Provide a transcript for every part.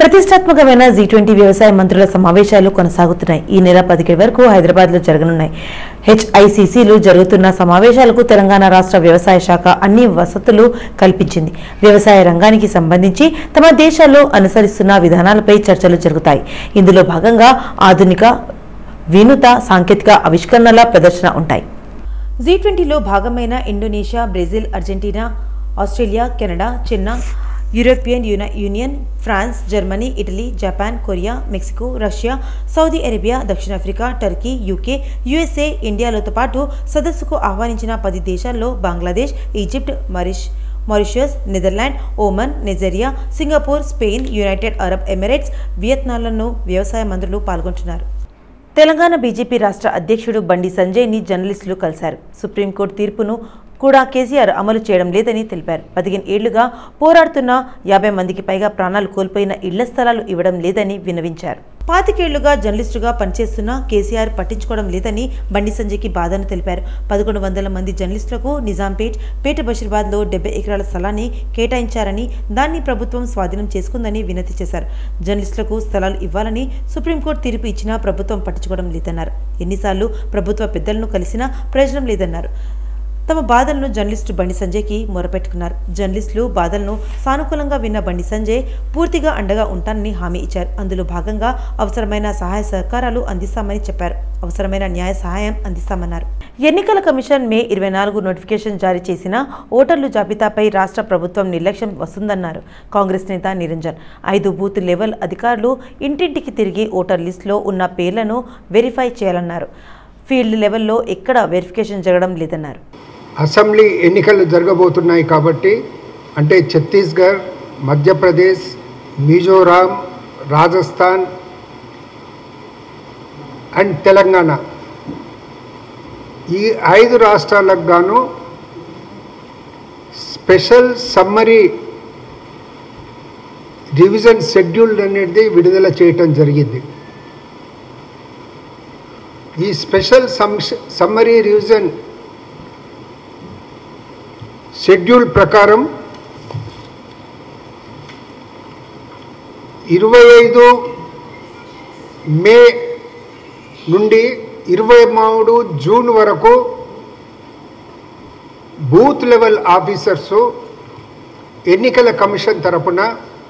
ప్రతిష్టాత్మకమైన G twenty వ్యవసాయ మంత్రుల సమావేశాలు కొనసాగుతున్నాయి ఈ నెల పదిహేడు వరకు హైదరాబాద్ లో జరగనున్నాయి హెచ్ఐసిసిలు జరుగుతున్న సమావేశాలకు తెలంగాణ రాష్ట్ర వ్యవసాయ శాఖ అన్ని వసతులు కల్పించింది వ్యవసాయ రంగానికి సంబంధించి తమ దేశాల్లో అనుసరిస్తున్న విధానాలపై చర్చలు జరుగుతాయి ఇందులో భాగంగా ఆధునిక వినూత సాంకేతిక ఆవిష్కరణల ప్రదర్శన ఉంటాయి జీ ట్వంటీలో భాగమైన Indonesia Brazil Argentina Australia Canada China European యూన union France Germany Italy Japan Korea Mexico Russia Saudi Arabia దక్షిణాఫ్రికా టర్కీ యూకే యుఎస్ఏ ఇండియాలతో పాటు సదస్సుకు ఆహ్వానించిన పది దేశాల్లో బంగ్లాదేశ్ ఈజిప్ట్ మరిష్ Mauritius Netherland Oman Nigeria Singapore Spain United Arab Emirates వియత్నాంలను వ్యవసాయ మంత్రులు పాల్గొంటున్నారు తెలంగాణ బీజేపీ రాష్ట్ర అధ్యక్షుడు బండి సంజయ్ని జర్నలిస్టులు కలిశారు సుప్రీంకోర్టు తీర్పును కూడా కేసీఆర్ అమలు చేయడం లేదని తెలిపారు పదిహేను ఏళ్లుగా పోరాడుతున్న యాభై మందికి పైగా ప్రాణాలు కోల్పోయిన ఇళ్ల స్థలాలు ఇవ్వడం లేదని విన్నవించారు పాతికేళ్లుగా జర్నలిస్టుగా పనిచేస్తున్న కేసీఆర్ పట్టించుకోవడం లేదని బండి సంజయ్కి బాధను తెలిపారు పదకొండు వందల మంది జర్నలిస్టులకు నిజాంపేట్ పేట బషీర్బాద్లో డెబ్బై ఎకరాల స్థలాన్ని కేటాయించారని దాన్ని ప్రభుత్వం స్వాధీనం చేసుకుందని వినతి చేశారు జర్నలిస్టులకు స్థలాలు ఇవ్వాలని సుప్రీంకోర్టు తీర్పు ఇచ్చినా ప్రభుత్వం పట్టించుకోవడం లేదన్నారు ఎన్నిసార్లు ప్రభుత్వ పెద్దలను కలిసినా ప్రయోజనం లేదన్నారు తమ బాధలను జర్నలిస్టు బండి సంజయ్కి మొరపెట్టుకున్నారు జర్నలిస్టులు బాధలను సానుకూలంగా విన్న బండి సంజయ్ పూర్తిగా అండగా ఉంటానని హామీ ఇచ్చారు అందులో భాగంగా అవసరమైన సహాయ సహకారాలు అందిస్తామని చెప్పారు అవసరమైన న్యాయ సహాయం అందిస్తామన్నారు ఎన్నికల కమిషన్ మే ఇరవై నాలుగు నోటిఫికేషన్ జారీ చేసిన ఓటర్లు జాబితాపై రాష్ట్ర ప్రభుత్వం నిర్లక్ష్యం వస్తుందన్నారు కాంగ్రెస్ నేత నిరంజన్ ఐదు బూత్ లెవెల్ అధికారులు ఇంటింటికి తిరిగి ఓటర్ లిస్టులో ఉన్న పేర్లను వెరిఫై చేయాలన్నారు ఫీల్డ్ లెవెల్లో ఎక్కడ వెరిఫికేషన్ జరగడం లేదన్నారు అసెంబ్లీ ఎన్నికలు జరగబోతున్నాయి కాబట్టి అంటే ఛత్తీస్గఢ్ మధ్యప్రదేశ్ మిజోరాం రాజస్థాన్ అండ్ తెలంగాణ ఈ ఐదు రాష్ట్రాలకు గాను స్పెషల్ సమ్మరీ రివిజన్ షెడ్యూల్ అనేది విడుదల చేయటం జరిగింది ఈ స్పెషల్ సమ్మరీ రివిజన్ షెడ్యూల్ ప్రకారం ఇరవై ఐదు మే నుండి ఇరవై మూడు జూన్ వరకు బూత్ లెవెల్ ఆఫీసర్సు ఎన్నికల కమిషన్ తరపున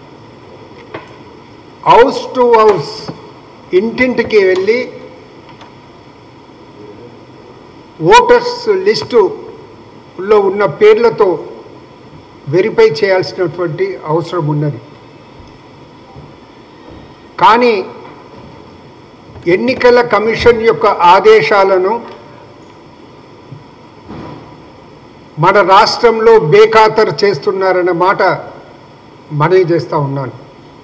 హౌస్ టు హౌస్ ఇంటింటికి వెళ్ళి ఓటర్స్ లిస్టు లో ఉన్న పేర్లతో వెరిఫై చేయాల్సినటువంటి అవసరం ఉన్నది కానీ ఎన్నికల కమిషన్ యొక్క ఆదేశాలను మన రాష్ట్రంలో బేఖాతరు చేస్తున్నారన్న మాట మనవి చేస్తూ ఉన్నాను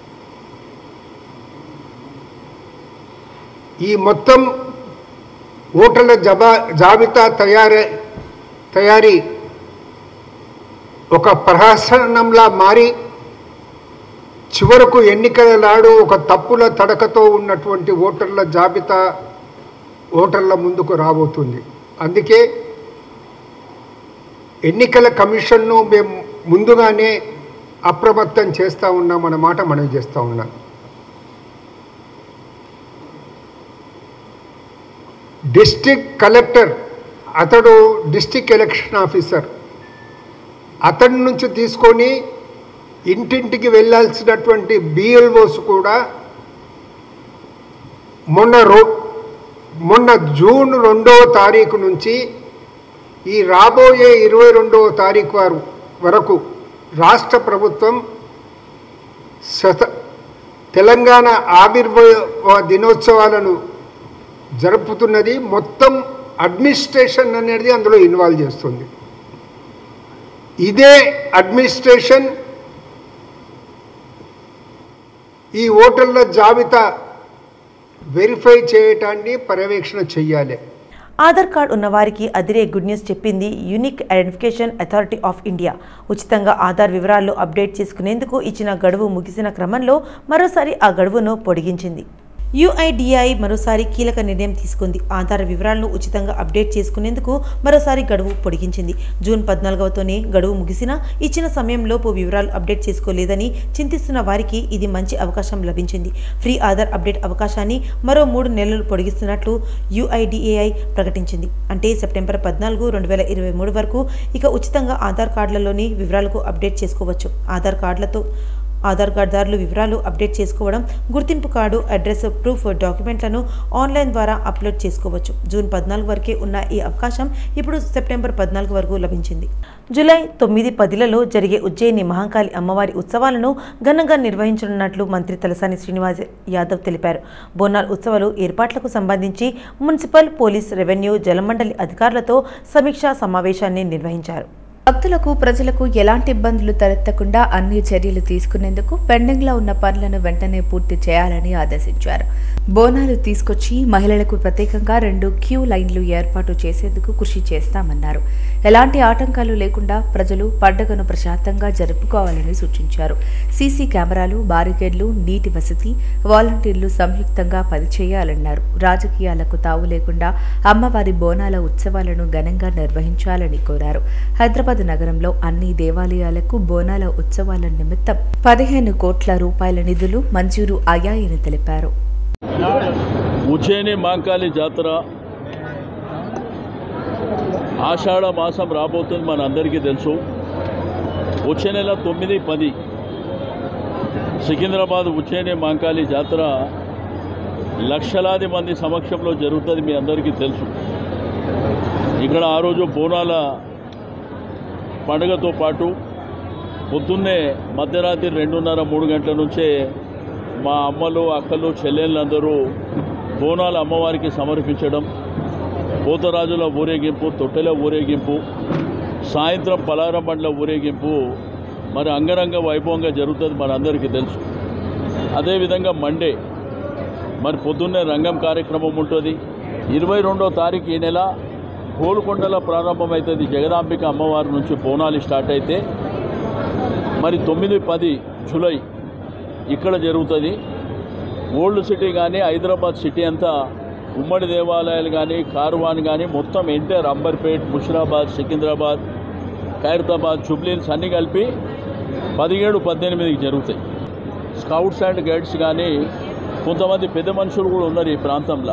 ఈ మొత్తం ఓటర్ల జబా జాబితా తయారీ తయారీ ఒక ప్రహసనంలా మారి చివరకు ఎన్నికల నాడు ఒక తప్పుల తడకతో ఉన్నటువంటి ఓటర్ల జాబితా ఓటర్ల ముందుకు రాబోతుంది అందుకే ఎన్నికల కమిషన్ను మేము ముందుగానే అప్రమత్తం చేస్తూ ఉన్నాం అన్న మాట మనం చేస్తూ ఉన్నాం డిస్ట్రిక్ట్ కలెక్టర్ అతడు డిస్టిక్ ఎలక్షన్ ఆఫీసర్ అతడి నుంచి తీసుకొని ఇంటింటికి వెళ్ళాల్సినటువంటి బిఎల్ఓస్ కూడా మొన్న రో మొన్న జూన్ రెండవ తారీఖు నుంచి ఈ రాబోయే ఇరవై రెండవ తారీఖు వారు వరకు రాష్ట్ర ప్రభుత్వం శత తెలంగాణ ఆవిర్భావ దినోత్సవాలను జరుపుతున్నది మొత్తం అడ్మినిస్ట్రేషన్ అనేది అందులో ఇన్వాల్వ్ చేస్తుంది ఇదే అడ్మినిస్ట్రేషన్ ఈ ఓటర్ల జాబితా వెరిఫై చేయటాన్ని పర్యవేక్షణ చెయ్యాలి ఆధార్ కార్డు ఉన్న వారికి అదిరే గుడ్ న్యూస్ చెప్పింది unique identification authority of India ఉచితంగా ఆధార్ వివరాలు అప్డేట్ చేసుకునేందుకు ఇచ్చిన గడువు ముగిసిన క్రమంలో మరోసారి ఆ గడువును పొడిగించింది యుఐడిఐ మరోసారి కీలక నిర్ణయం తీసుకుంది ఆధార్ వివరాలను ఉచితంగా అప్డేట్ చేసుకునేందుకు మరోసారి గడువు పొడిగించింది జూన్ పద్నాలుగవతోనే గడువు ముగిసినా ఇచ్చిన సమయంలోపు వివరాలు అప్డేట్ చేసుకోలేదని చింతిస్తున్న వారికి ఇది మంచి అవకాశం లభించింది ఫ్రీ ఆధార్ అప్డేట్ అవకాశాన్ని మరో మూడు నెలలు పొడిగిస్తున్నట్లు యుఐడిఏఐ ప్రకటించింది అంటే సెప్టెంబర్ పద్నాలుగు రెండు వేల ఇరవై మూడు వరకు ఇక ఉచితంగా ఆధార్ కార్డులలోని వివరాలకు అప్డేట్ చేసుకోవచ్చు ఆధార్ కార్డులతో ఆధార్ కార్డుదారులు వివరాలు అప్డేట్ చేసుకోవడం గుర్తింపు కార్డు అడ్రస్ ప్రూఫ్ డాక్యుమెంట్లను ఆన్లైన్ ద్వారా అప్లోడ్ చేసుకోవచ్చు జూన్ పద్నాలుగు వరకే ఉన్న ఈ అవకాశం ఇప్పుడు సెప్టెంబర్ పద్నాలుగు వరకు లభించింది జూలై తొమ్మిది పదిలలో జరిగే ఉజ్జయిని మహంకాళి అమ్మవారి ఉత్సవాలను ఘనంగా నిర్వహించనున్నట్లు మంత్రి తలసాని శ్రీనివాస్ యాదవ్ తెలిపారు బోనాల్ ఉత్సవాలు ఏర్పాట్లకు సంబంధించి మున్సిపల్ పోలీస్ రెవెన్యూ జలమండలి అధికారులతో సమీక్షా సమావేశాన్ని నిర్వహించారు భక్తులకు ప్రజలకు ఎలాంటి ఇబ్బందులు తలెత్తకుండా అన్ని చర్యలు తీసుకునేందుకు పెండింగ్లో ఉన్న పనులను వెంటనే పూర్తి చేయాలని ఆదేశించారు బోనాలు తీసుకొచ్చి మహిళలకు ప్రత్యేకంగా రెండు క్యూ లైన్లు ఏర్పాటు చేసేందుకు కృషి చేస్తామన్నారు ఎలాంటి ఆటంకాలు లేకుండా ప్రజలు పండుగను ప్రశాంతంగా జరుపుకోవాలని సూచించారు సీసీ కెమెరాలు బారికేడ్లు నీటి వసతి వాలంటీర్లు సంయుక్తంగా పనిచేయాలన్నారు రాజకీయాలకు తావు లేకుండా అమ్మవారి బోనాల ఉత్సవాలను ఘనంగా నిర్వహించాలని కోరారు హైదరాబాద్ నగరంలో అన్ని దేవాలయాలకు బోనాల ఉత్సవాల నిమిత్తం పదిహేను కోట్ల రూపాయల నిధులు మంజూరు అయ్యాయని తెలిపారు ఉజ్జయిని మాంకాళి జాతర ఆషాఢ మాసం రాబోతుంది మన అందరికీ తెలుసు వచ్చే నెల తొమ్మిది పది సికింద్రాబాద్ ఉజ్జయిని మాంకాళి జాతర లక్షలాది మంది సమక్షంలో జరుగుతుంది మీ అందరికీ తెలుసు ఇక్కడ ఆ రోజు బోనాల పండుగతో పాటు పొద్దున్నే మధ్యరాత్రి రెండున్నర మూడు గంటల నుంచే మా అమ్మలు అక్కలు చెల్లెళ్ళందరూ బోనాలు అమ్మవారికి సమర్పించడం పోతరాజుల ఊరేగింపు తొట్టెల ఊరేగింపు సాయంత్రం పలారం బండ్ల ఊరేగింపు మరి అంగరంగ వైభవంగా జరుగుతుంది మన అందరికీ తెలుసు అదేవిధంగా మండే మరి పొద్దున్నే రంగం కార్యక్రమం ఉంటుంది ఇరవై రెండో తారీఖు ఈ నెల గోల్కొండలో ప్రారంభమవుతుంది జగదాంబిక అమ్మవారి నుంచి బోనాలు స్టార్ట్ అయితే మరి తొమ్మిది పది జూలై ఇక్కడ జరుగుతుంది ఓల్డ్ సిటీ కానీ హైదరాబాద్ సిటీ అంతా ఉమ్మడి దేవాలయాలు కానీ కార్వాన్ కానీ మొత్తం ఎన్టీఆర్ అంబర్పేట్ ముషిరాబాద్ సికింద్రాబాద్ ఖైరతాబాద్ జుబ్లీన్స్ అన్నీ కలిపి పదిహేడు పద్దెనిమిదికి జరుగుతాయి స్కౌట్స్ అండ్ గైడ్స్ కానీ కొంతమంది పెద్ద మనుషులు కూడా ఉన్నారు ఈ ప్రాంతంలో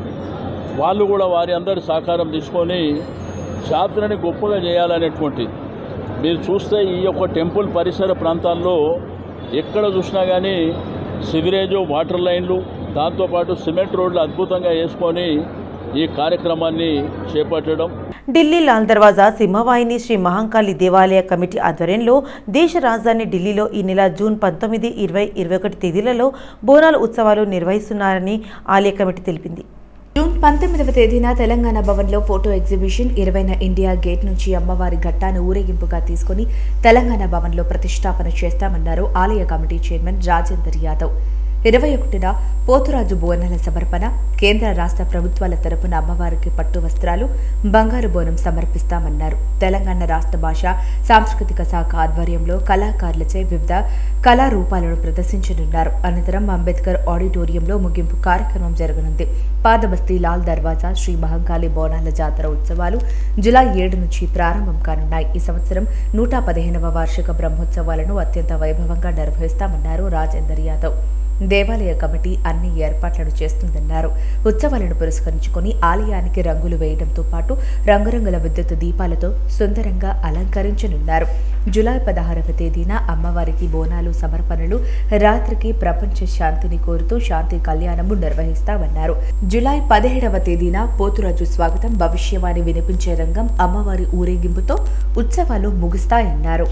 వాళ్ళు కూడా వారి అందరి సహకారం తీసుకొని జాతరని గొప్పగా చేయాలనేటువంటిది మీరు చూస్తే ఈ యొక్క టెంపుల్ పరిసర ప్రాంతాల్లో ఎక్కడ చూసినా కానీ సివరేజు వాటర్ లైన్లు దాంతోపాటు సిమెంట్ రోడ్లు అద్భుతంగా వేసుకొని ఈ కార్యక్రమాన్ని చేపట్టడం ఢిల్లీ లాల్ దర్వాజా సింహవాహిని శ్రీ మహంకాళి దేవాలయ కమిటీ ఆధ్వర్యంలో దేశ రాజధాని ఢిల్లీలో ఈ నెల జూన్ పంతొమ్మిది ఇరవై ఇరవై ఒకటి తేదీలలో బోనాల ఉత్సవాలు నిర్వహిస్తున్నారని ఆలయ కమిటీ తెలిపింది జూన్ పంతొమ్మిదవ తేదీన తెలంగాణ భవన్లో ఫోటో ఎగ్జిబిషన్ ఇరవైన ఇండియా గేట్ నుంచి అమ్మవారి ఘట్టాను ఊరేగింపుగా తీసుకుని తెలంగాణ భవన్లో ప్రతిష్టాపన చేస్తామన్నారు ఆలయ కమిటీ చైర్మన్ రాజేందర్ యాదవ్ ఇరవై ఒకటిన పోతురాజు బోనాల సమర్పణ కేంద్ర రాష్ట్ర ప్రభుత్వాల తరపున అమ్మవారికి పట్టు వస్త్రాలు బంగారు బోనం సమర్పిస్తామన్నారు తెలంగాణ రాష్ట్ర భాష సాంస్కృతిక శాఖ ఆధ్వర్యంలో కళాకారులచే వివిధ కళారూపాలను ప్రదర్శించనున్నారు అనంతరం అంబేద్కర్ ఆడిటోరియంలో ముగింపు కార్యక్రమం జరగనుంది పాదబస్తీ లాల్ దర్వాజా శ్రీ మహంకాళి బోనాల జాతర ఉత్సవాలు జులై ఏడు నుంచి ప్రారంభం కానున్నాయి ఈ సంవత్సరం నూట పదిహేనవ వార్షిక బ్రహ్మోత్సవాలను అత్యంత వైభవంగా నిర్వహిస్తామన్నారు రాజేందర్ యాదవ్ దేవాలయ కమిటీ అన్ని ఏర్పాట్లను చేస్తుందన్నారు ఉత్సవాలను పురస్కరించుకొని ఆలయానికి రంగులు వేయడంతో పాటు రంగురంగుల విద్యుత్ దీపాలతో సుందరంగా అలంకరించనున్నారు జులై పదహారవ తేదీన అమ్మవారికి బోనాలు సమర్పణలు రాత్రికి ప్రపంచ శాంతిని కోరుతూ శాంతి కళ్యాణము నిర్వహిస్తామన్నారు జులై పదిహేడవ తేదీన పోతురాజు స్వాగతం భవిష్యవాణి వినిపించే రంగం అమ్మవారి ఊరేగింపుతో ఉత్సవాలు ముగుస్తాయన్నారు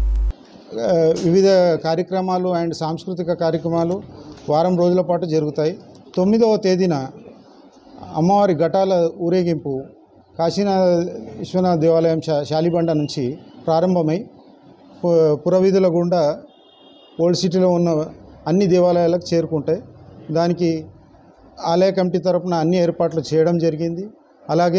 ఆ, వివిధ కార్యక్రమాలు అండ్ సాంస్కృతిక కార్యక్రమాలు వారం రోజుల పాటు జరుగుతాయి తొమ్మిదవ తేదీన అమ్మవారి ఘటాల ఊరేగింపు కాశీనాథ విశ్వనాథ దేవాలయం శా శాలిబండ నుంచి ప్రారంభమై పు- పురవీధుల గుండా ఓల్డ్ సిటీలో ఉన్న అన్ని దేవాలయాలకు చేరుకుంటాయి దానికి ఆలయ కమిటీ తరపున అన్ని ఏర్పాట్లు చేయడం జరిగింది అలాగే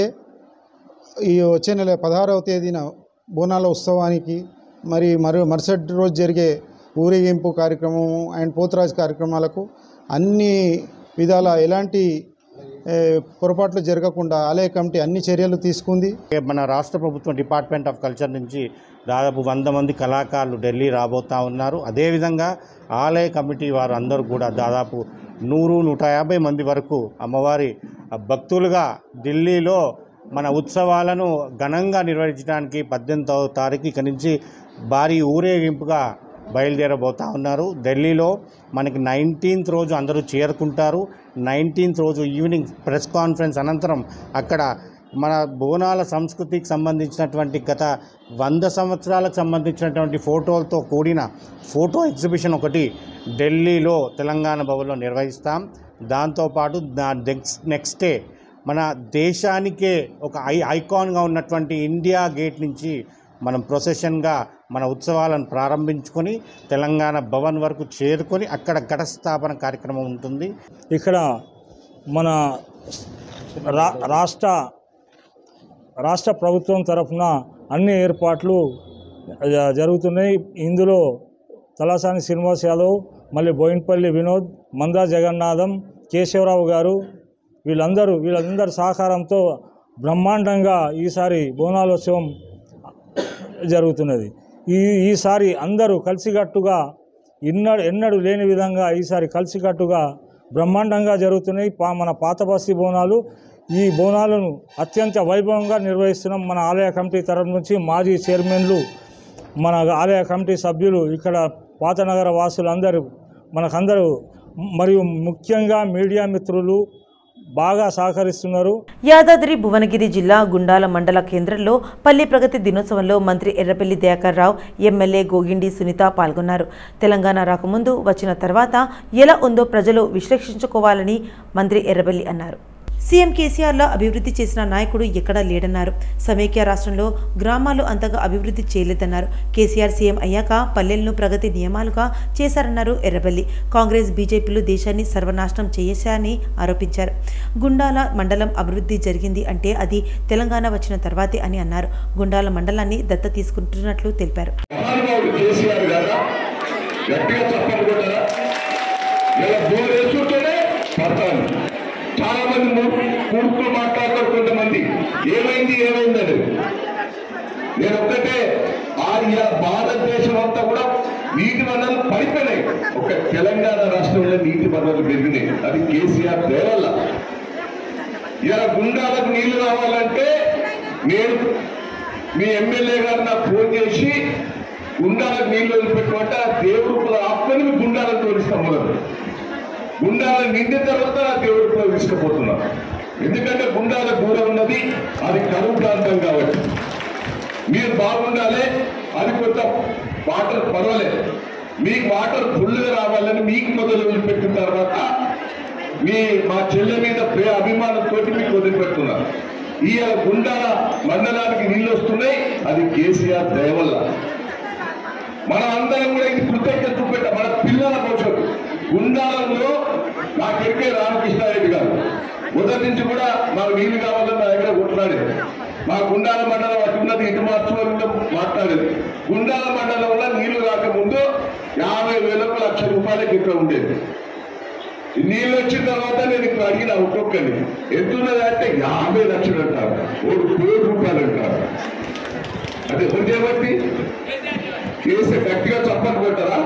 ఈ వచ్చే నెల పదహారవ తేదీన బోనాల ఉత్సవానికి మరి మరి మరుసటి రోజు జరిగే ఊరేగింపు కార్యక్రమము అండ్ పోతురాజ్ కార్యక్రమాలకు అన్ని విధాల ఎలాంటి ఏ, పొరపాట్లు జరగకుండా ఆలయ కమిటీ అన్ని చర్యలు తీసుకుంది మన రాష్ట్ర ప్రభుత్వం డిపార్ట్మెంట్ ఆఫ్ కల్చర్ నుంచి దాదాపు వంద మంది కళాకారులు ఢిల్లీ రాబోతా ఉన్నారు అదేవిధంగా ఆలయ కమిటీ వారు అందరూ కూడా దాదాపు నూరు నూట యాభై మంది వరకు అమ్మవారి భక్తులుగా ఢిల్లీలో మన ఉత్సవాలను ఘనంగా నిర్వహించడానికి పద్దెనిమిదవ తారీఖు ఇక్కడి నుంచి భారీ ఊరేగింపుగా బయలుదేరబోతా ఉన్నారు ఢిల్లీలో మనకి నైన్టీన్త్ రోజు అందరూ చేరుకుంటారు నైన్టీన్త్ రోజు ఈవినింగ్ ప్రెస్ కాన్ఫరెన్స్ అనంతరం అక్కడ మన బోనాల సంస్కృతికి సంబంధించినటువంటి గత వంద సంవత్సరాలకు సంబంధించినటువంటి ఫోటోలతో కూడిన ఫోటో ఎగ్జిబిషన్ ఒకటి ఢిల్లీలో తెలంగాణ భవన్లో నిర్వహిస్తాం దాంతోపాటు దా నెక్స్ట్ నెక్స్ట్ డే మన దేశానికే ఒక ఐ ఐకాన్గా ఉన్నటువంటి ఇండియా గేట్ నుంచి మనం ప్రొసెషన్గా మన ఉత్సవాలను ప్రారంభించుకొని తెలంగాణ భవన్ వరకు చేరుకొని అక్కడ ఘట స్థాపన కార్యక్రమం ఉంటుంది ఇక్కడ మన రా రాష్ట్ర రాష్ట్ర ప్రభుత్వం తరఫున అన్ని ఏర్పాట్లు జ- జరుగుతున్నాయి ఇందులో తలసాని శ్రీనివాస్ యాదవ్ మళ్ళీ బోయిన్పల్లి వినోద్ మందా జగన్నాథం కేశవరావు గారు వీళ్ళందరూ వీళ్ళందరి సహకారంతో బ్రహ్మాండంగా ఈసారి బోనాలోత్సవం జరుగుతున్నది ఈ ఈసారి అందరూ కలిసికట్టుగా ఎన్నడు ఎన్నడూ లేని విధంగా ఈసారి కలిసికట్టుగా బ్రహ్మాండంగా జరుగుతున్నాయి పా మన పాత బస్తీ బోనాలు ఈ బోనాలను అత్యంత వైభవంగా నిర్వహిస్తున్నాం మన ఆలయ కమిటీ తరఫు నుంచి మాజీ చైర్మన్లు మన ఆలయ కమిటీ సభ్యులు ఇక్కడ పాతనగర వాసులందరూ మనకందరూ మరియు ముఖ్యంగా మీడియా మిత్రులు బాగా సహకరిస్తున్నారు యాదాద్రి భువనగిరి జిల్లా గుండాల మండల కేంద్రంలో పల్లి ప్రగతి దినోత్సవంలో మంత్రి ఎర్రపల్లి దయాకర్ రావు ఎమ్మెల్యే గోగిండి సునీత పాల్గొన్నారు తెలంగాణ రాకముందు వచ్చిన తర్వాత ఎలా ఉందో ప్రజలు విశ్లేషించుకోవాలని మంత్రి ఎర్రబెల్లి అన్నారు సీఎం కేసీఆర్లో అభివృద్ధి చేసిన నాయకుడు ఎక్కడా లేడన్నారు సమైక్య రాష్ట్రంలో గ్రామాలు అంతగా అభివృద్ధి చేయలేదన్నారు కేసీఆర్ సీఎం అయ్యాక పల్లెలను ప్రగతి నియమాలుగా చేశారన్నారు ఎర్రబెల్లి కాంగ్రెస్ బీజేపీలు దేశాన్ని సర్వనాశనం చేశారని ఆరోపించారు గుండాల మండలం అభివృద్ధి జరిగింది అంటే అది తెలంగాణ వచ్చిన తర్వాతే అని అన్నారు గుండాల మండలాన్ని దత్త తీసుకుంటున్నట్లు తెలిపారు మహానుభావుడు కేసీఆర్ గారా గట్టిగా చప్పట్లు కొట్టారా ఇలా బోర్ వేస్తుంటేనే పడతాను చాలా మంది కూడుకులు మాట్లాడతారు కొంతమంది ఏమైంది ఏమైంది అని నేను ఒక్కటే ఆర్య భారతదేశం అంతా కూడా నీటి వనరులు పడిపోయినాయి ఒక తెలంగాణ రాష్ట్రంలో నీటి వనరులు పెరిగినాయి అది కేసీఆర్ దేవల్ల ఇలా గుండాలకు నీళ్లు రావాలంటే నేను మీ ఎమ్మెల్యే గారు నాకు ఫోన్ చేసి గుండాలకు నీళ్లు వదిలిపెట్టుకుంటే ఆ దేవుడు ఆపుకొని మీ గుండాలకు తోలిస్తాం మొదలు గుండాల నిండిన తర్వాత ఆ దేవుడు తీసుకుపోతున్నాం ఎందుకంటే గుండాల దూరం ఉన్నది అది కరువు ప్రాంతం కాబట్టి మీరు బాగుండాలి అది కొంత వాటర్ పర్వాలేదు మీకు వాటర్ ఫుల్గా రావాలని మీకు మొదలు వదిలిపెట్టిన తర్వాత మీ మా చెల్లె మీద ప్రే అభిమానంతో మీకు వదిలిపెడుతున్నారు ఈయన గుండాల మండలానికి నీళ్ళు వస్తున్నాయి అది కేసీఆర్ దయ వల్ల మనం అందరం కూడా ఇది కృతజ్ఞత చూపెట్ట మన పిల్లల భవిష్యత్తు గుండాలంలో నా కెరికే రామకృష్ణారెడ్డి గారు మొదటి నుంచి కూడా మాకు నీళ్లు కావాలని నా దగ్గర కొట్లాడేది మా గుండాల మండలం అటు ఉన్నది ఇటు మార్చుకోవాలని మాట్లాడేది గుండాల మండలంలో నీళ్లు రాకముందు యాభై వేలకు లక్ష రూపాయలకి ఇక్కడ ఉండేది నీళ్ళు వచ్చిన తర్వాత నేను ఇక్కడ అడిగిన ఒక్కొక్కరిని ఎంతున్నది అంటే యాభై లక్షలు అంటారు ఒక కోటి రూపాయలు అంటారు అదే ఎవరు బట్టి కేసు గట్టిగా చప్పట్లు కొట్టారా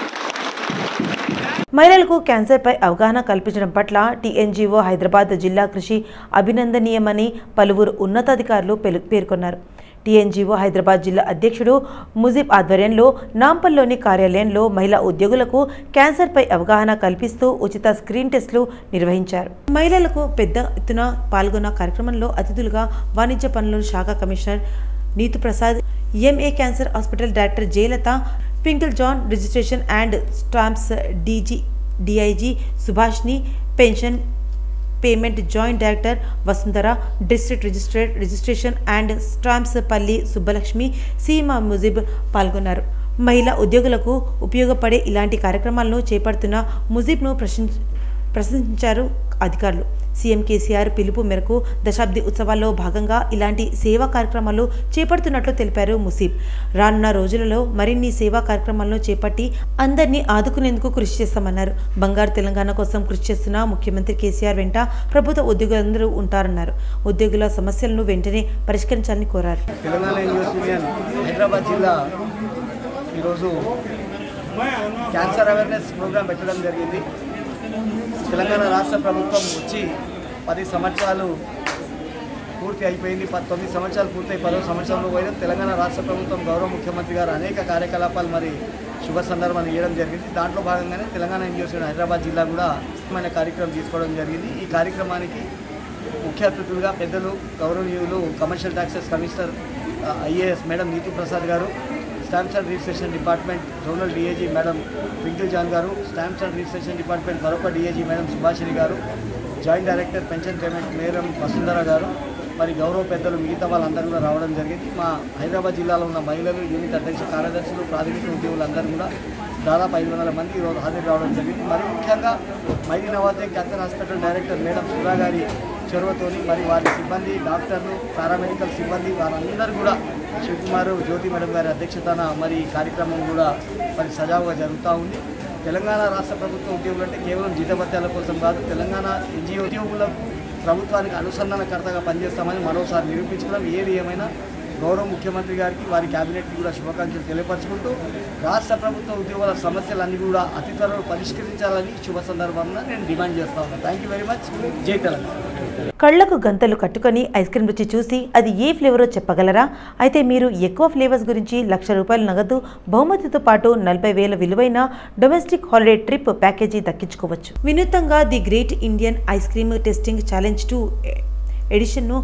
మహిళలకు క్యాన్సర్పై అవగాహన కల్పించడం పట్ల టీఎన్జీఓ హైదరాబాద్ జిల్లా కృషి అభినందనీయమని పలువురు ఉన్నతాధికారులు పెలు- పేర్కొన్నారు టీఎన్జీఓ హైదరాబాద్ జిల్లా అధ్యక్షుడు ముజీబ్ ఆధ్వర్యంలో నాంపల్లోని కార్యాలయంలో మహిళా ఉద్యోగులకు క్యాన్సర్పై అవగాహన కల్పిస్తూ ఉచిత స్క్రీన్ టెస్టులు నిర్వహించారు మహిళలకు పెద్ద ఎత్తున పాల్గొన్న కార్యక్రమంలో అతిథులుగా వాణిజ్య పనుల శాఖ commissioner Neetu Prasad MA cancer hospital director Jayalatha Twinkle John registration and stamps DG DIG Subhashini pension payment joint director Vasundhara district registrar registration and stamps పల్లి సుబ్బలక్ష్మి సీమా ముజిబ్ పాల్గొన్నారు మహిళా ఉద్యోగులకు ఉపయోగపడే ఇలాంటి కార్యక్రమాలను చేపడుతున్న ముజిబ్ను ప్రశంస ప్రశంసించారు అధికారులు సీఎం కేసీఆర్ పిలుపు మేరకు దశాబ్ది ఉత్సవాల్లో భాగంగా ఇలాంటి సేవా కార్యక్రమాలు చేపడుతున్నట్లు తెలిపారు ముసీబ్ రానున్న రోజులలో మరిన్ని సేవా కార్యక్రమాలను చేపట్టి అందరినీ ఆదుకునేందుకు కృషి చేస్తామన్నారు బంగారు తెలంగాణ కోసం కృషి చేస్తున్న ముఖ్యమంత్రి కేసీఆర్ వెంట ప్రభుత్వ ఉద్యోగులందరూ ఉంటారన్నారు ఉద్యోగుల సమస్యలను వెంటనే పరిష్కరించాలని కోరారు తెలంగాణ యూనివర్సిటీ యూనియన్ హైదరాబాద్ జిల్లా ఈరోజు క్యాన్సర్ అవేర్నెస్ ప్రోగ్రాం పెట్టడం జరిగింది తెలంగాణ రాష్ట్ర ప్రభుత్వం వచ్చి పది సంవత్సరాలు పూర్తి అయిపోయింది ప- తొమ్మిది సంవత్సరాలు పూర్తయి పదో సంవత్సరంలో పోయిన తెలంగాణ రాష్ట్ర ప్రభుత్వం గౌరవ ముఖ్యమంత్రి గారు అనేక కార్యకలాపాలు మరి శుభ సందర్భాన్ని ఇవ్వడం జరిగింది దాంట్లో భాగంగానే తెలంగాణ యూనివర్సిటీ హైదరాబాద్ జిల్లా కూడా ముఖ్యమైన కార్యక్రమం తీసుకోవడం జరిగింది ఈ కార్యక్రమానికి ముఖ్య అతిథులుగా పెద్దలు గౌరవనీయులు commercial taxes commissioner IAS madam Neetu Prasad garu stamps and registration department zonal DIG madam Twinkle John garu stamps and registration department మరొక DIG madam Subhashini garu joint director pension payment madam Vasundhara garu మరి గౌరవ పెద్దలు మిగతా వాళ్ళందరూ కూడా రావడం జరిగింది మా హైదరాబాద్ జిల్లాలో ఉన్న మహిళలు యూనిట్ అధ్యక్ష కార్యదర్శులు ప్రాథమిక ఉద్యోగులందరూ కూడా దాదాపు ఐదు వందల మంది ఈరోజు హాజరు రావడం జరిగింది మరి ముఖ్యంగా మైదీ నవాజే cancer hospital director madam Sudha గారి చొరవతోని మరి వారి సిబ్బంది డాక్టర్లు పారామెడికల్ సిబ్బంది వారందరూ కూడా శివకుమార్ జ్యోతి మేడం గారి అధ్యక్షతన మరి ఈ కార్యక్రమం కూడా మరి సజావుగా జరుగుతూ ఉంది తెలంగాణ రాష్ట్ర ప్రభుత్వ ఉద్యోగులు అంటే కేవలం జీతభత్యాల కోసం కాదు తెలంగాణ ఎన్జిఓ ఉద్యోగుల ప్రభుత్వానికి అనుసంధానకర్తగా పనిచేస్తామని మరోసారి నిరూపించడం ఏది ఏమైనా గౌరవ ముఖ్యమంత్రి గారికి వారి క్యాబినెట్కి కూడా శుభాకాంక్షలు తెలియపరచుకుంటూ రాష్ట్ర ప్రభుత్వ ఉద్యోగుల సమస్యలన్నీ కూడా అతి త్వరలో పరిష్కరించాలని శుభ సందర్భంగా నేను డిమాండ్ చేస్తా ఉన్నాను థ్యాంక్ యూ వెరీ మచ్ జై తెలంగాణ కళ్లకు గంతలు కట్టుకొని ఐస్ క్రీమ్ రుచి చూసి అది ఏ ఫ్లేవరో చెప్పగలరా అయితే మీరు ఎక్కువ ఫ్లేవర్స్ గురించి లక్ష రూపాయల నగదు బహుమతితో పాటు నలభై వేల విలువైన డొమెస్టిక్ హాలిడే ట్రిప్ ప్యాకేజీ దక్కించుకోవచ్చు వినూత్నంగా the great Indian ice cream testing challenge two ఎడిషన్ను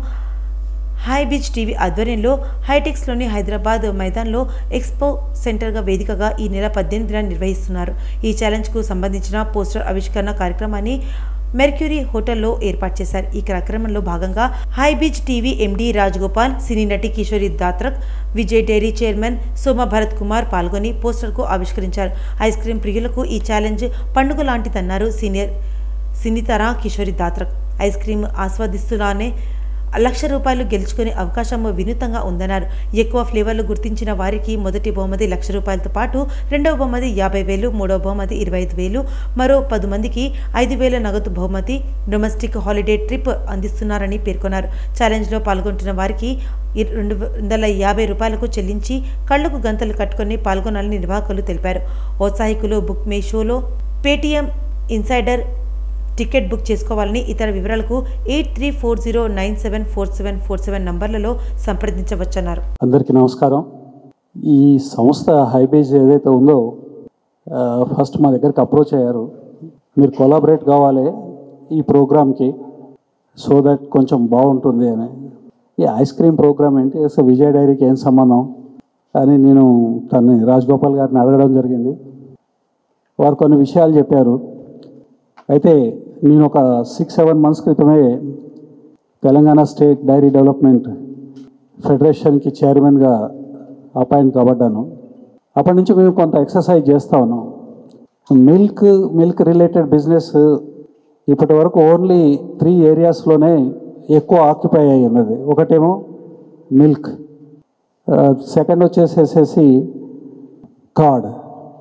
హై బీచ్ టీవీ ఆధ్వర్యంలో హైటెక్స్లోని హైదరాబాద్ మైదాన్లో ఎక్స్పో సెంటర్గా వేదికగా ఈ నెల పద్దెనిమిదిన నిర్వహిస్తున్నారు ఈ ఛాలెంజ్కు సంబంధించిన పోస్టర్ ఆవిష్కరణ కార్యక్రమాన్ని మెర్క్యూరీ హోటల్లో ఏర్పాటు చేశారు ఈ కార్యక్రమంలో భాగంగా Hybiz TV MD Rajagopal సినీ నటి కిషోరి దాత్రక్ విజయ్ డైరీ చైర్మన్ సోమ భరత్ కుమార్ పాల్గొని పోస్టర్కు ఆవిష్కరించారు ఐస్ క్రీం ప్రియులకు ఈ ఛాలెంజ్ పండుగ లాంటిదన్నారు సీనియర్ సినీతర కిషోరి దాత్రక్ ఐస్ క్రీం ఆస్వాదిస్తూనే లక్ష రూపాయలు గెలుచుకునే అవకాశం వినూతంగా ఉందన్నారు ఎక్కువ ఫ్లేవర్లు గుర్తించిన వారికి మొదటి బహుమతి లక్ష రూపాయలతో పాటు రెండవ బహుమతి యాభై వేలు మూడవ బహుమతి ఇరవై ఐదు వేలు మరో పది మందికి ఐదు వేల నగదు బహుమతి డొమెస్టిక్ హాలిడే ట్రిప్ అందిస్తున్నారని పేర్కొన్నారు ఛాలెంజ్లో పాల్గొంటున్న వారికి ఇర్- రెండు వందల యాభై రూపాయలకు చెల్లించి కళ్లకు గంతలు కట్టుకొని పాల్గొనాలని నిర్వాహకులు తెలిపారు ఔత్సాహికులు బుక్ మే షోలో పేటీఎం ఇన్సైడర్ టికెట్ బుక్ చేసుకోవాలని ఇతర వివరాలకు eight three four zero nine seven four seven four seven నంబర్లలో సంప్రదించవచ్చన్నారు అందరికీ నమస్కారం ఈ సంస్థ హైబేజ్ ఏదైతే ఉందో ఆ, ఫస్ట్ మా దగ్గరికి అప్రోచ్ అయ్యారు మీరు కొలాబరేట్ కావాలి ఈ ప్రోగ్రామ్కి సో దట్ కొంచెం బాగుంటుంది అని ఈ ఐస్ క్రీమ్ ప్రోగ్రామ్ ఏంటి అసలు విజయ్ డైరీకి ఏం సంబంధం అని నేను తన్ని రాజగోపాల్ గారిని అడగడం జరిగింది వారు కొన్ని విషయాలు చెప్పారు అయితే నేను ఒక సిక్స్ సెవెన్ మంత్స్ క్రితమే తెలంగాణ స్టేట్ డైరీ డెవలప్మెంట్ ఫెడరేషన్కి చైర్మన్గా అపాయింట్ కాబడ్డాను అప్పటి నుంచి మేము కొంత ఎక్సర్సైజ్ చేస్తా ఉన్నాం మిల్క్ మిల్క్ రిలేటెడ్ బిజినెస్ ఇప్పటి వరకు ఓన్లీ త్రీ ఏరియాస్లోనే ఎక్కువ ఆక్యుపై అయి ఉన్నది ఒకటేమో మిల్క్ సెకండ్ వచ్చేసేసేసి కార్డ్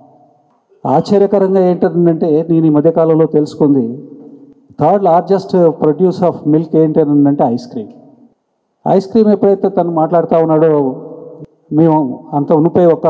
ఆశ్చర్యకరంగా ఏంటంటే నేను ఈ మధ్యకాలంలో తెలుసుకుంది third largest produce of milk ఏంటంటే ఐస్ క్రీమ్ ఐస్ క్రీమ్ ఎప్పుడైతే తను మాట్లాడుతూ ఉన్నాడో మేము అంత ఉనిపోయి ఒక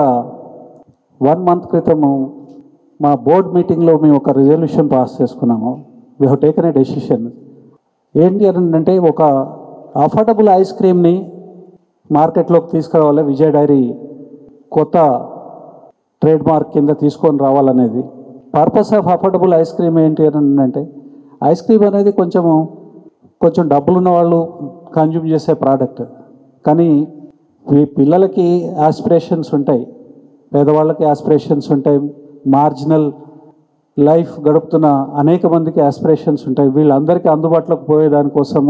వన్ మంత్ క్రితము మా బోర్డ్ మీటింగ్లో మేము ఒక రిజల్యూషన్ పాస్ చేసుకున్నాము we have taken a decision ఏంటి అని అంటే ఒక అఫోర్డబుల్ ఐస్ క్రీమ్ని మార్కెట్లోకి తీసుకురావాలి విజయ్ డైరీ కొత్త ట్రేడ్ మార్క్ కింద తీసుకొని రావాలనేది purpose of affordable ice cream ఏంటి అని అంటే ఐస్ క్రీమ్ అనేది కొంచెము కొంచెం డబ్బులు ఉన్న వాళ్ళు కన్జ్యూమ్ చేసే ప్రోడక్ట్ కానీ ఈ పిల్లలకి ఆస్పిరేషన్స్ ఉంటాయి పేదవాళ్ళకి ఆస్పిరేషన్స్ ఉంటాయి మార్జినల్ లైఫ్ గడుపుతున్న అనేక మందికి ఆస్పిరేషన్స్ ఉంటాయి వీళ్ళందరికీ అందుబాటులోకి పోయేదానికోసము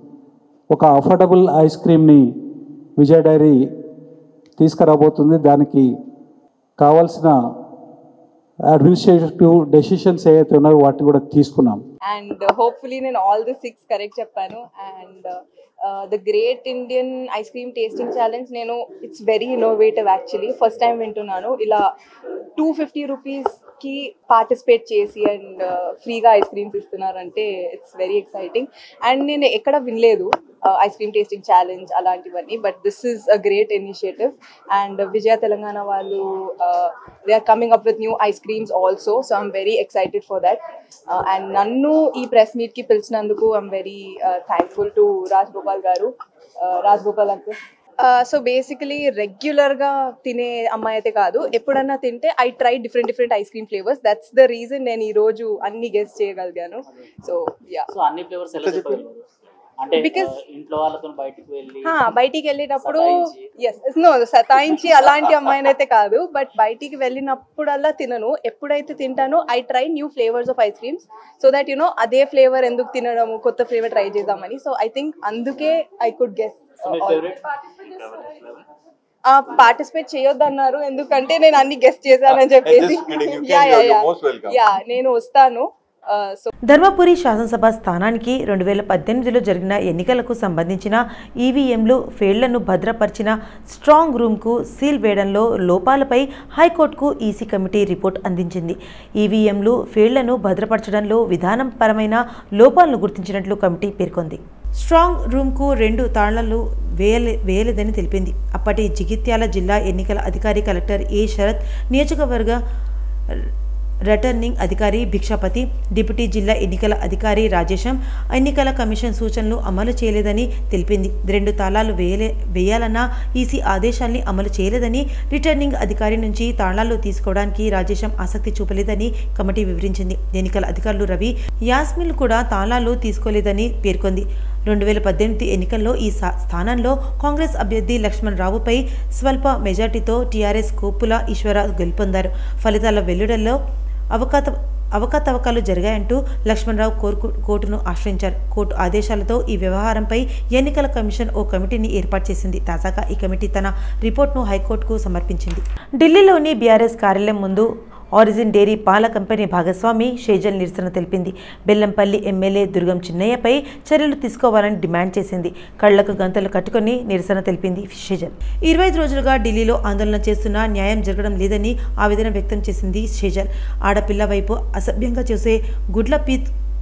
ఒక అఫోర్డబుల్ ఐస్ క్రీమ్ని విజయ్ డైరీ తీసుకురాబోతుంది దానికి కావాల్సిన అడ్మినిస్ట్రేటివ్ డెసిషన్స్ ఏవైతే ఉన్నాయో వాటిని కూడా తీసుకున్నాం అండ్ హోప్ఫుల్లీ నేను ఆల్ ది సిక్స్ కరెక్ట్ చెప్పాను and the great Indian ice cream tasting challenge నేను it's very innovative actually first time వింటున్నాను ఇలా టూ ఫిఫ్టీ రూపీస్కి పార్టిసిపేట్ చేసి అండ్ ఫ్రీగా ఐస్ క్రీమ్స్ ఇస్తున్నారంటే ఇట్స్ వెరీ ఎక్సైటింగ్ అండ్ నేను ఎక్కడ వినలేదు ఐస్ క్రీమ్ టేస్టింగ్ ఛాలెంజ్ అలాంటివన్నీ but this is a great initiative and Vijaya Telangana వాళ్ళు they are coming up with new ice creams also so I'm very excited for that and నన్ను ఈ press మీట్కి పిలిచినందుకు I'm very thankful to Raj Gopal garu Raj Gopal uncle so basically రెగ్యులర్గా తినే అమ్మాయి అయితే కాదు ఎప్పుడన్నా తింటే I try different different ice cream flavours that's the reason నేను ఈ రోజు అన్ని గెస్ట్ చేయగలిగాను సో యా సో అన్ని ఫ్లేవర్స్ ఎలా చెప్పగలరు అంటే Because- ఆ, ఇంట్లో వాళ్ళతో బయటికి వెళ్ళి హా, బయటికి వెళ్ళేటప్పుడు సతాయించి. ఎస్ నో సతాయించి అలాంటి అమ్మాయిని అయితే కాదు బట్ బయటికి వెళ్ళినప్పుడల్లా తినను ఎప్పుడైతే తింటానో I try new flavours of ice creams so that you know అదే ఫ్లేవర్ ఎందుకు తినడము కొత్త ఫ్లేవర్ ట్రై చేద్దామని సో ఐ థింక్ అందుకే ఐ కుడ్ గెస్ సో మీ ఫేవరెట్ పార్టిసిపేట్ చేయొద్దన్నారు ఎందుకంటే నేను అన్ని గెస్ట్ చేశానని చెప్పేసి Just kidding. You can. Yeah You're- yeah you're most welcome. Yeah నేను వస్తాను సో ధర్మపురి శాసనసభ స్థానానికి రెండు వేల పద్దెనిమిదిలో జరిగిన ఎన్నికలకు సంబంధించిన ఈవీఎంలు ఫెయిళ్లను భద్రపరిచిన స్ట్రాంగ్ రూమ్కు సీల్ వేయడంలో లోపాలపై హైకోర్టుకు ఈసీ కమిటీ రిపోర్ట్ అందించింది ఈవీఎంలు ఫెయిళ్లను భద్రపరచడంలో విధానపరమైన లోపాలను గుర్తించినట్లు కమిటీ పేర్కొంది స్ట్రాంగ్ రూమ్కు రెండు తాళ్లలు వేయలే వేయలేదని తెలిపింది అప్పటి జగిత్యాల జిల్లా ఎన్నికల అధికారి కలెక్టర్ ఏ శరత్ నియోజకవర్గ రిటర్నింగ్ అధికారి భిక్షాపతి డిప్యూటీ జిల్లా ఎన్నికల అధికారి రాజేశం ఎన్నికల కమిషన్ సూచనలు అమలు చేయలేదని తెలిపింది రెండు తాళాలు వేయలే వేయాలన్న ఈసీ ఆదేశాల్ని అమలు చేయలేదని రిటర్నింగ్ అధికారి నుంచి తాళాలు తీసుకోవడానికి రాజేశం ఆసక్తి చూపలేదని కమిటీ వివరించింది ఎన్నికల అధికారులు రవి యాస్మిల్ కూడా తాళాలు తీసుకోలేదని పేర్కొంది రెండు వేల పద్దెనిమిది ఎన్నికల్లో ఈ సా- స్థానంలో కాంగ్రెస్ అభ్యర్థి లక్ష్మణ్ రావుపై స్వల్ప మెజార్టీతో టీఆర్ఎస్ కోపుల ఈశ్వర గెలుపొందారు ఫలితాల వెల్లుడల్లో అవకాత అవకతవకలు జరిగాయంటూ లక్ష్మణరావు కోర్టు కోర్టును ఆశ్రయించారు కోర్టు ఆదేశాలతో ఈ వ్యవహారంపై ఎన్నికల కమిషన్ ఓ కమిటీని ఏర్పాటు చేసింది తాజాగా ఈ కమిటీ తన రిపోర్ట్ను హైకోర్టుకు సమర్పించింది ఢిల్లీలోని బీఆర్ఎస్ కార్యాలయం ముందు ఆరిజిన్ డైరీ పాల కంపెనీ భాగస్వామి షేజల్ నిరసన తెలిపింది బెల్లంపల్లి ఎమ్మెల్యే దుర్గం చిన్నయ్యపై చర్యలు తీసుకోవాలని డిమాండ్ చేసింది కళ్లకు గంతలు కట్టుకొని నిరసన తెలిపింది షేజల్ ఇరవై ఐదు రోజులుగా ఢిల్లీలో ఆందోళన చేస్తున్నా న్యాయం జరగడం లేదని ఆవేదన వ్యక్తం చేసింది షేజల్ ఆడపిల్ల వైపు అసభ్యంగా చూసే గుడ్ల పీ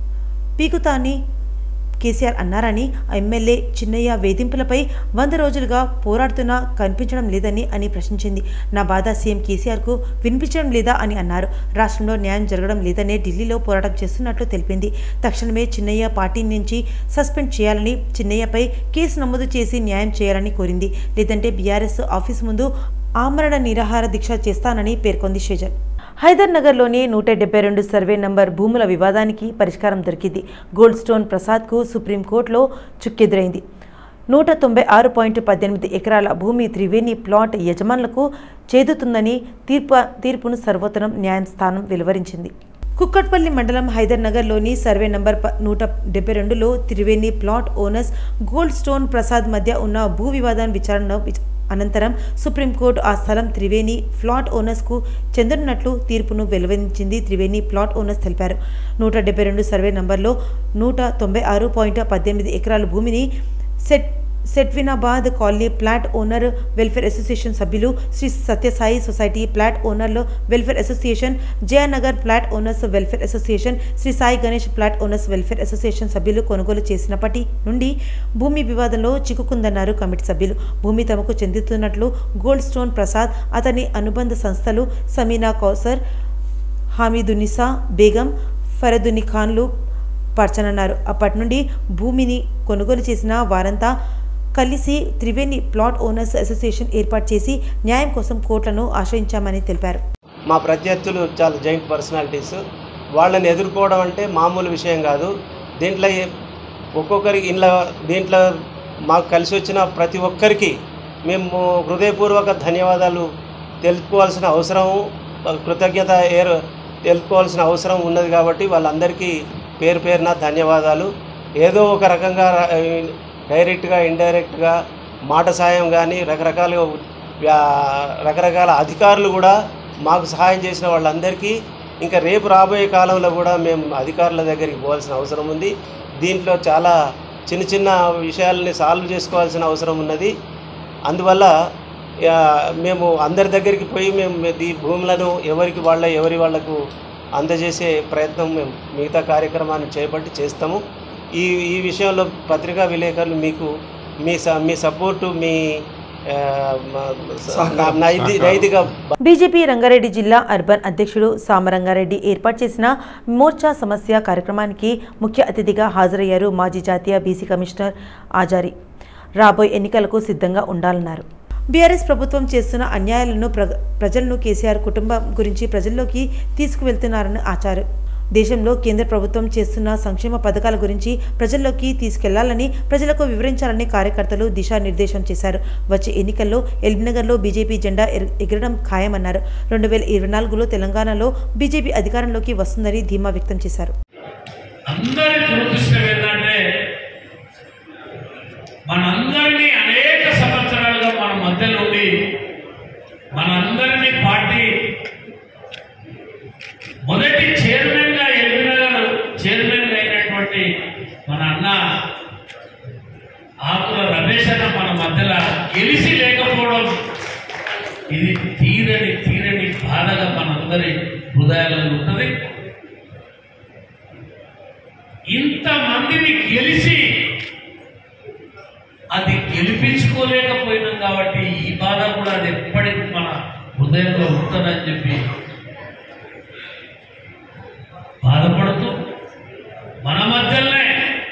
పీకుతాని కేసీఆర్ అన్నారని ఎమ్మెల్యే చిన్నయ్య వేధింపులపై వంద రోజులుగా పోరాడుతున్నా కనిపించడం లేదని అని ప్రశ్నించింది నా బాధ సీఎం కేసీఆర్కు వినిపించడం లేదా అని అన్నారు రాష్ట్రంలో న్యాయం జరగడం లేదనే ఢిల్లీలో పోరాటం చేస్తున్నట్లు తెలిపింది తక్షణమే చిన్నయ్య పార్టీ నుంచి సస్పెండ్ చేయాలని చిన్నయ్యపై కేసు నమోదు చేసి న్యాయం చేయాలని కోరింది లేదంటే బీఆర్ఎస్ ఆఫీస్ ముందు ఆమరణ నిరాహార దీక్ష చేస్తానని పేర్కొంది షేజల్ హైదర్ నగర్లోని నూట డెబ్బై రెండు సర్వే నంబర్ భూముల వివాదానికి పరిష్కారం దొరికింది గోల్డ్ స్టోన్ ప్రసాద్కు సుప్రీంకోర్టులో చుక్కెదురైంది నూట తొంభై ఆరు పాయింట్ పద్దెనిమిది ఎకరాల భూమి త్రివేణి ప్లాట్ యజమానులకు చేదుతుందని తీర్పు తీర్పును సర్వోత్తరం న్యాయస్థానం వెలువరించింది కుక్కట్పల్లి మండలం హైదర్ నగర్లోని సర్వే నంబర్ ప- నూట డెబ్బై రెండులో Triveni plot owners gold stone Prasad మధ్య ఉన్న భూ వివాదాన్ని విచారణ విచ- అనంతరం సుప్రీంకోర్టు ఆ స్థలం త్రివేణి ఫ్లాట్ ఓనర్స్కు చెందనున్నట్లు తీర్పును వెలువరించింది త్రివేణి ప్లాట్ ఓనర్స్ తెలిపారు నూట డెబ్బై రెండు సర్వే నంబర్లో నూట తొంభై ఆరు పాయింట్ పద్దెనిమిది ఎకరాల భూమిని సెట్ సెట్వినాబాద్ colony plot owner welfare association సభ్యులు శ్రీ సత్యసాయి సొసైటీ ప్లాట్ ఓనర్లు welfare association Jayanagar plot owners welfare association Sri Sai Ganesh plot owners welfare association సభ్యులు కొనుగోలు చేసినప్పటి నుండి భూమి వివాదంలో చిక్కుకుందన్నారు కమిటీ సభ్యులు భూమి తమకు చెందుతున్నట్లు గోల్డ్ స్టోన్ ప్రసాద్ అతని అనుబంధ సంస్థలు సమీనా కౌసర్ హామీదునిసా బేగం ఫరదుని ఖాన్లు పర్చనన్నారు అప్పటి నుండి భూమిని కొనుగోలు చేసిన వారంతా కలిసి త్రివేణి ప్లాట్ ఓనర్స్ అసోసియేషన్ ఏర్పాటు చేసి న్యాయం కోసం కోర్టులను ఆశ్రయించామని తెలిపారు మా ప్రత్యర్థులు చాలా జైంట్ పర్సనాలిటీస్ వాళ్ళని ఎదుర్కోవడం అంటే మామూలు విషయం కాదు దీంట్లో ఏ- ఒక్కొక్కరికి ఇంట్లో దీంట్లో మాకు కలిసి వచ్చిన ప్రతి ఒక్కరికి మేము హృదయపూర్వక ధన్యవాదాలు తెలుపుకోవాల్సిన అవసరం కృతజ్ఞత ఏర్ తెలుపుకోవాల్సిన అవసరం ఉన్నది కాబట్టి వాళ్ళందరికీ పేరు పేరున ధన్యవాదాలు ఏదో ఒక రకంగా డైరెక్ట్గా ఇండైరెక్ట్గా మాట సాయం కానీ రకరకాలుగా వ్యా- రకరకాల అధికారులు కూడా మాకు సహాయం చేసిన వాళ్ళందరికీ ఇంకా రేపు రాబోయే కాలంలో కూడా మేము అధికారుల దగ్గరికి పోవాల్సిన అవసరం ఉంది దీంట్లో చాలా చిన్న చిన్న విషయాలని సాల్వ్ చేసుకోవాల్సిన అవసరం ఉన్నది అందువల్ల ఆ, మేము అందరి దగ్గరికి పోయి మేము ఈ భూములను ఎవరికి వాళ్ళ ఎవరి వాళ్లకు అందజేసే ప్రయత్నం మేము మిగతా కార్యక్రమాన్ని చేపట్టి చేస్తాము ఈ ఈ విషయంలో పత్రికా విలేకరులు మీకు మీ స మీ సపోర్టు మీ ఆ, మ- నా- నైతి నైతిక బీజేపీ రంగారెడ్డి జిల్లా అర్బన్ అధ్యక్షుడు సామరంగారెడ్డి ఏర్పాటు చేసిన మోర్చా సమస్య కార్యక్రమానికి ముఖ్య అతిథిగా హాజరయ్యారు మాజీ జాతీయ బీసీ కమిషనర్ ఆజారి రాబోయే ఎన్నికలకు సిద్ధంగా ఉండాలన్నారు బీఆర్ఎస్ ప్రభుత్వం చేస్తున్న అన్యాయాలను ప్ర ప్రజలను కేసీఆర్ కుటుంబం గురించి ప్రజల్లోకి తీసుకువెళ్తున్నారని ఆచారు దేశంలో కేంద్ర ప్రభుత్వం చేస్తున్న సంక్షేమ పథకాల గురించి ప్రజల్లోకి తీసుకెళ్లాలని ప్రజలకు వివరించాలని కార్యకర్తలు దిశానిర్దేశం చేశారు వచ్చే ఎన్నికల్లో ఎల్బీనగర్లో బీజేపీ జెండా ఎర- ఎగరడం ఖాయమన్నారు రెండు వేల ఇరవై నాలుగులో తెలంగాణలో బీజేపీ అధికారంలోకి వస్తుందని ధీమా వ్యక్తం చేశారు అందరి దురదృష్టం ఏంటంటే మనందరినీ అనేక సంవత్సరాలుగా మన మధ్యలో ఉండి మనందరినీ పార్టీ మొదటి చైర్మన్ గా ఎల్బీనగర్ చైర్మన్ గా అయినటువంటి మన అన్న ఆకుల రమేష్ అన్న మన మధ్యలో గెలిచి లేకపోవడం ఇది తీరని తీరని బాధగా మనందరి హృదయాలలో ఉంటుంది ఇంతమందిని గెలిచి అది గెలిపించుకోలేకపోయినాం కాబట్టి ఈ బాధ కూడా అది ఎప్పటికీ మన హృదయంలో ఉంటుందని చెప్పి బాధపడుతూ మన మధ్యలోనే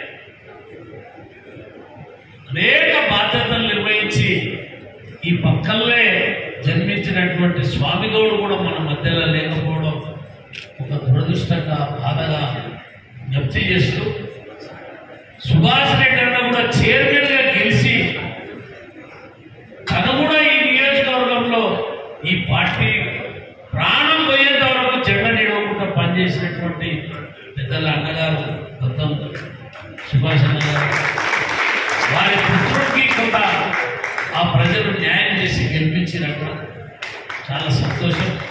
అనేక బాధ్యతలు నిర్వహించి ఈ పక్కల్లే జన్మించినటువంటి స్వామిగౌడు కూడా మన మధ్యలో లేకపోవడం ఒక దురదృష్టంగా బాధగా జ్ఞప్తి చేస్తూ సుభాష్ రెడ్డి అన్న కూడా చైర్మన్ గా గెలిచి తను కూడా ఈ నియోజకవర్గంలో ఈ పార్టీ ప్రాణం పోయేంత వరకు జెండా నిడవకుండా పనిచేసినటువంటి పెద్దల అన్నగారు మొత్తం సుభాష్ అన్న గారు వారి పుత్రుడికి కొంత ఆ ప్రజలు న్యాయం చేసి గెలిపించినట్టు చాలా సంతోషం